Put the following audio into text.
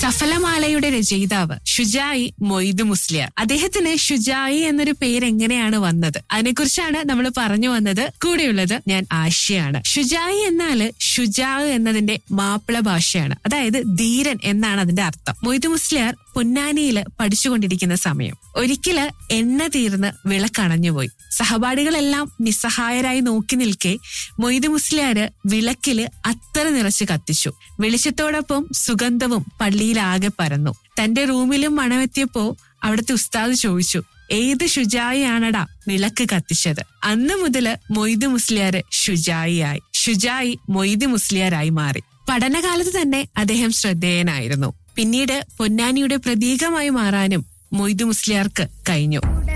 സഫലമാലയുടെ രചയിതാവ് ഷുജായി മൊയ്ദ് മുസ്ലിയാർ അദ്ദേഹത്തിന് ഷുജായി എന്നൊരു പേര് എങ്ങനെയാണ് വന്നത് അതിനെക്കുറിച്ചാണ് നമ്മൾ പറഞ്ഞു വന്നത് കൂടെയുള്ളത് ഞാൻ ആശയാണ് ഷുജായി എന്നാല് ഷുജാ എന്നതിന്റെ മാപ്പിള ഭാഷയാണ് അതായത് ധീരൻ എന്നാണ് അതിന്റെ അർത്ഥം മൊയ്ദ് മുസ്ലിയാർ പൊന്നാനിയില് പഠിച്ചുകൊണ്ടിരിക്കുന്ന സമയം ഒരിക്കല് എണ്ണ തീർന്ന് വിളക്കണഞ്ഞുപോയി സഹപാഠികളെല്ലാം നിസ്സഹായരായി നോക്കി നിൽക്കെ മൊയ്ദ് മുസ്ലിയാര് വിളക്കില് അത്തറ നിറച്ച് കത്തിച്ചു വെളിച്ചത്തോടൊപ്പം സുഗന്ധവും പള്ളിയിലാകെ പരന്നു തന്റെ റൂമിലും മണമെത്തിയപ്പോ അവിടുത്തെ ഉസ്താദ് ചോദിച്ചു ഏത് ഷുജായിയാണടാ വിളക്ക് കത്തിച്ചത് അന്ന് മുതല് മൊയ്ദ് മുസ്ലിയാര് ഷുജായിയായി ഷുജായി മൊയ്ദ് മുസ്ലിയാരായി മാറി പഠനകാലത്ത് തന്നെ അദ്ദേഹം ശ്രദ്ധേയനായിരുന്നു പിന്നീട് പൊന്നാനിയുടെ പ്രതീകമായി മാറാനും മൊയ്ദ് മുസ്ലിയാർക്ക് കഴിഞ്ഞു